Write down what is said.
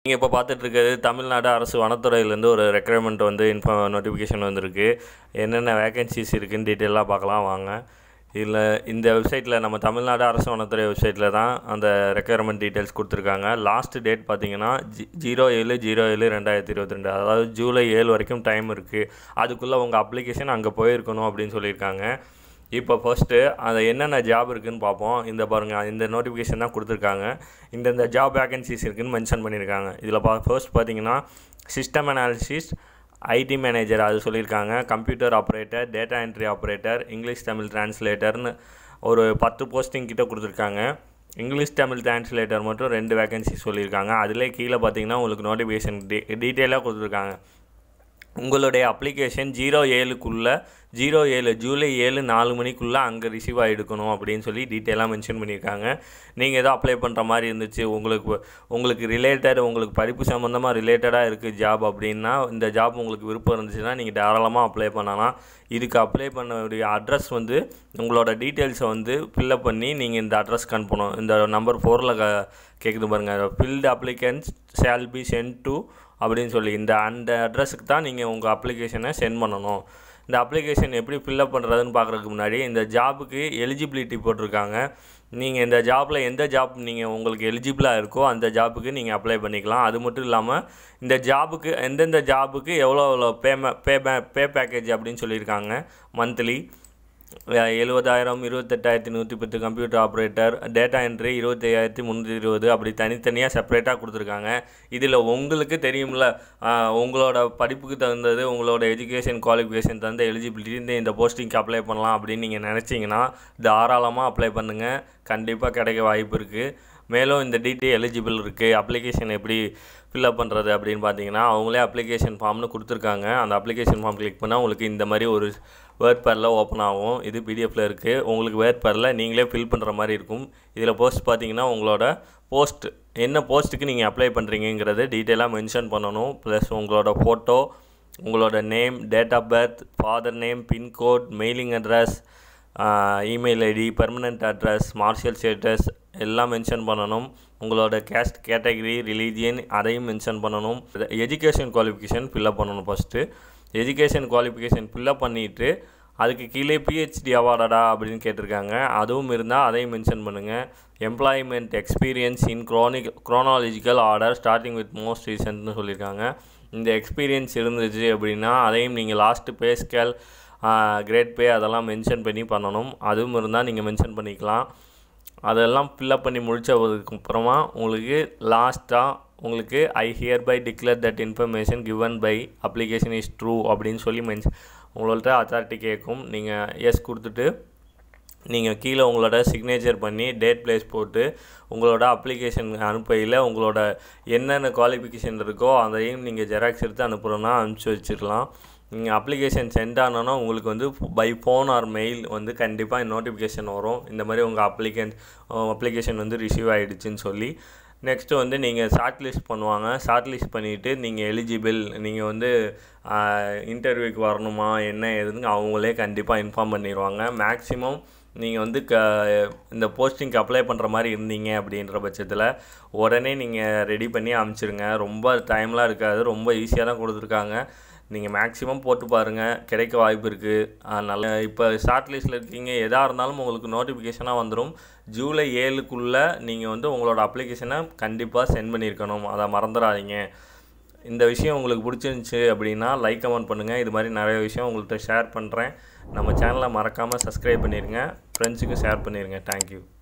நீங்கள் இப்போ பார்த்துட்டு இருக்கிறது தமிழ்நாடு அரசு வனத்துறையிலேருந்து ஒரு ரெக்யர்மெண்ட் வந்து இன்ஃபோ நோட்டிஃபிகேஷன் வந்திருக்கு என்னென்ன வேகன்சிஸ் இருக்குன்னு டீட்டெயிலாக பார்க்கலாம் வாங்க இதில் இந்த வெப்சைட்டில் நம்ம தமிழ்நாடு அரசு வனத்துறை வெப்சைட்டில் தான் அந்த ரெக்யர்மெண்ட் டீட்டெயில்ஸ் கொடுத்துருக்காங்க லாஸ்ட் டேட் பார்த்தீங்கன்னா ஜி ஜீரோ ஏழு ஜீரோ ஏழு ரெண்டாயிரத்தி இருபத்தி ரெண்டு அதாவது ஜூலை ஏழு வரைக்கும் டைம் இருக்குது அதுக்குள்ளே உங்கள் அப்ளிகேஷன் அங்கே போயிருக்கணும் அப்படின்னு சொல்லியிருக்காங்க இப்போ ஃபர்ஸ்ட்டு அது என்னென்ன ஜாப் இருக்குதுன்னு பார்ப்போம் இந்த பாருங்கள் இந்த நோட்டிஃபிகேஷன் தான் கொடுத்துருக்காங்க இந்தந்த ஜாப் வேகன்சிஸ் இருக்குதுன்னு மென்ஷன் பண்ணியிருக்காங்க இதில் பா ஃபர்ஸ்ட் பார்த்தீங்கன்னா சிஸ்டம் அனாலிசிஸ் ஐடி மேனேஜர் அது சொல்லியிருக்காங்க computer operator data entry operator English Tamil டிரான்ஸ்லேட்டர்னு ஒரு பத்து போஸ்டிங் கிட்ட கொடுத்துருக்காங்க இங்கிலீஷ் தமிழ் டிரான்ஸ்லேட்டர் மட்டும் ரெண்டு வேகன்சி சொல்லியிருக்காங்க அதிலே கீழே பார்த்தீங்கன்னா உங்களுக்கு நோட்டிஃபிகேஷன் டீ டீட்டெயிலாக கொடுத்துருக்காங்க உங்களுடைய அப்ளிகேஷன் ஜீரோ ஏழுக்குள்ளே ஜீரோ ஏழு ஜூலை ஏழு நாலு மணிக்குள்ளே அங்கே ரிசீவ் ஆகிடுக்கணும் அப்படின்னு சொல்லி டீட்டெயிலாக மென்ஷன் பண்ணியிருக்காங்க நீங்கள் எதோ அப்ளை பண்ணுற மாதிரி இருந்துச்சு உங்களுக்கு உங்களுக்கு ரிலேட்டட் உங்களுக்கு படிப்பு சம்மந்தமாக ரிலேட்டடாக இருக்குது ஜாப் அப்படின்னா இந்த ஜாப் உங்களுக்கு விருப்பம் இருந்துச்சுன்னா நீங்கள் தாராளமாக அப்ளை பண்ணலாம் இதுக்கு அப்ளை பண்ண வேண்டிய அட்ரஸ் வந்து உங்களோட டீட்டெயில்ஸை வந்து ஃபில்லப் பண்ணி நீங்கள் இந்த அட்ரஸ்க்கு அனுப்பணும் இந்த நம்பர் ஃபோரில் க கேட்குது பாருங்கள் filled applications shall be sent to அப்படின்னு சொல்லி இந்த அந்த அட்ரஸுக்கு தான் நீங்கள் உங்கள் அப்ளிகேஷனை சென்ட் பண்ணணும் இந்த அப்ளிகேஷன் எப்படி ஃபில்லப் பண்ணுறதுன்னு பார்க்குறதுக்கு முன்னாடி இந்த ஜாபுக்கு எலிஜிபிலிட்டி போட்டிருக்காங்க நீங்கள் இந்த ஜாப்பில் எந்த ஜாப் நீங்கள் உங்களுக்கு எலிஜிபிளாக இருக்கோ அந்த ஜாப்புக்கு நீங்கள் அப்ளை பண்ணிக்கலாம் அது மட்டும் இல்லாமல் இந்த ஜாபுக்கு எந்தெந்த ஜாபுக்கு எவ்வளோ எவ்வளோ பேமே பே பே பேக்கேஜ் அப்படின்னு சொல்லியிருக்காங்க மந்த்லி எழுபதாயிரம் இருபத்தெட்டாயிரத்தி நூற்றி பத்து கம்ப்யூட்டர் ஆப்ரேட்டர் டேட்டா என்ட்ரி இருபத்தி ஐயாயிரத்தி முந்நூற்றி இருபது அப்படி தனித்தனியாக செப்பரேட்டாக கொடுத்துருக்காங்க இதில் உங்களுக்கு தெரியும்ல உங்களோட படிப்புக்கு தகுந்தது உங்களோட எஜுகேஷன் குவாலிஃபிகேஷன் தகுந்த எலிஜிபிலிட்டி இந்த இந்த போஸ்டிங்க்கு அப்ளை பண்ணலாம் அப்படின்னு நீங்கள் நினச்சிங்கன்னா தாராளமாக அப்ளை பண்ணுங்கள் கண்டிப்பாக கிடைக்க வாய்ப்பு இருக்குது மேலும் இந்த டிடி எலிஜிபிள் இருக்குது அப்ளிகேஷன் எப்படி ஃபில்அப் பண்ணுறது அப்படின்னு பார்த்தீங்கன்னா அவங்களே அப்ளிகேஷன் ஃபார்ம்னு கொடுத்துருக்காங்க அந்த அப்ளிகேஷன் ஃபார்ம் கிளிக் பண்ணால் உங்களுக்கு இந்த மாதிரி ஒரு வேர்ட் பேரில் ஓப்பன் ஆகும் இது பிடிஎஃப்பில் இருக்குது உங்களுக்கு வேர்ட் பேரில் நீங்களே ஃபில் பண்ணுற மாதிரி இருக்கும் இதில் போஸ்ட் பார்த்தீங்கன்னா உங்களோட போஸ்ட் என்ன போஸ்ட்டுக்கு நீங்கள் அப்ளை பண்ணுறீங்கிறது டீட்டெயிலாக மென்ஷன் பண்ணணும் ப்ளஸ் உங்களோட ஃபோட்டோ உங்களோட name date of birth father name pincode mailing address email ID permanent address marital status எல்லாம் மென்ஷன் பண்ணணும் உங்களோட கேஸ்ட் கேட்டகரி ரிலீஜியன் அதையும் மென்ஷன் பண்ணணும் எஜுகேஷன் குவாலிஃபிகேஷன் ஃபில்அப் பண்ணணும் ஃபஸ்ட்டு எஜுகேஷன் குவாலிஃபிகேஷன் ஃபில்அப் பண்ணிவிட்டு அதுக்கு கீழே பிஹெச்டி அவார்டடா அப்படின்னு கேட்டிருக்காங்க அதுவும் இருந்தால் அதையும் மென்ஷன் பண்ணுங்கள் employment experience in chronic chronological order starting with most ரீசன்ட்னு சொல்லியிருக்காங்க இந்த எக்ஸ்பீரியன்ஸ் இருந்துச்சு அப்படின்னா அதையும் நீங்கள் last pay scale grade pay அதெல்லாம் மென்ஷன் பண்ணி பண்ணணும் அதுவும் இருந்தால் நீங்கள் மென்ஷன் பண்ணிக்கலாம் அதெல்லாம் ஃபில்லப் பண்ணி முடித்ததுக்கு அப்புறமா உங்களுக்கு லாஸ்ட்டாக உங்களுக்கு I hereby declare that information given by application is true அப்படின்னு சொல்லி மென்ஷன் உங்கள்கிட்ட அத்தாரிட்டி கேட்கும் நீங்கள் எஸ் கொடுத்துட்டு நீங்கள் கீழே உங்களோட சிக்னேச்சர் பண்ணி டேட் பிளேஸ் போட்டு உங்களோட அப்ளிகேஷன் அனுப்பையில் உங்களோட என்னென்ன குவாலிஃபிகேஷன் இருக்கோ அதையும் நீங்கள் ஜெராக்ஸ் எடுத்து அனுப்புகிறோன்னா அனுப்பிச்சி வச்சிடலாம் நீங்கள் அப்ளிகேஷன் சென்ட் ஆனோன்னா உங்களுக்கு வந்து பை ஃபோன் ஆர் மெயில் வந்து கண்டிப்பாக நோட்டிஃபிகேஷன் வரும் இந்த மாதிரி உங்கள் அப்ளிகன் அப்ளிகேஷன் வந்து ரிசீவ் ஆகிடுச்சின்னு சொல்லி நெக்ஸ்ட்டு வந்து நீங்கள் ஷார்ட் லிஸ்ட் பண்ணுவாங்க ஷார்ட் லிஸ்ட் பண்ணிவிட்டு நீங்கள் எலிஜிபிள் நீங்கள் வந்து இன்டர்வியூக்கு வரணுமா என்ன ஏதுன்னு அவங்களே கண்டிப்பாக இன்ஃபார்ம் பண்ணிடுவாங்க மேக்ஸிமம் நீங்கள் வந்து க இந்த போஸ்டிங்க்கு அப்ளை பண்ணுற மாதிரி இருந்தீங்க அப்படின்ற பட்சத்தில் உடனே நீங்கள் ரெடி பண்ணி அனுப்பிச்சிருங்க ரொம்ப டைம்லாம் இருக்காது ரொம்ப ஈஸியாக தான் கொடுத்துருக்காங்க நீங்கள் மேக்ஸிமம் போட்டு பாருங்கள் கிடைக்க வாய்ப்பு இருக்குது நல்ல இப்போ ஷார்ட் லிஸ்ட்டில் இருக்கீங்க எதாக இருந்தாலும் உங்களுக்கு நோட்டிஃபிகேஷனாக வந்துடும் ஜூலை ஏழுக்குள்ளே நீங்கள் வந்து உங்களோட அப்ளிகேஷனை கண்டிப்பாக சென்ட் பண்ணியிருக்கணும் அதை மறந்துடாதீங்க இந்த விஷயம் உங்களுக்கு பிடிச்சிருந்துச்சி அப்படின்னா லைக் கமெண்ட் பண்ணுங்கள் இது மாதிரி நிறைய விஷயம் உங்கள்கிட்ட ஷேர் பண்ணுறேன் நம்ம சேனலை மறக்காமல் சப்ஸ்கிரைப் பண்ணிடுங்க ஃப்ரெண்ட்ஸுக்கு ஷேர் பண்ணிடுங்க தேங்க்யூ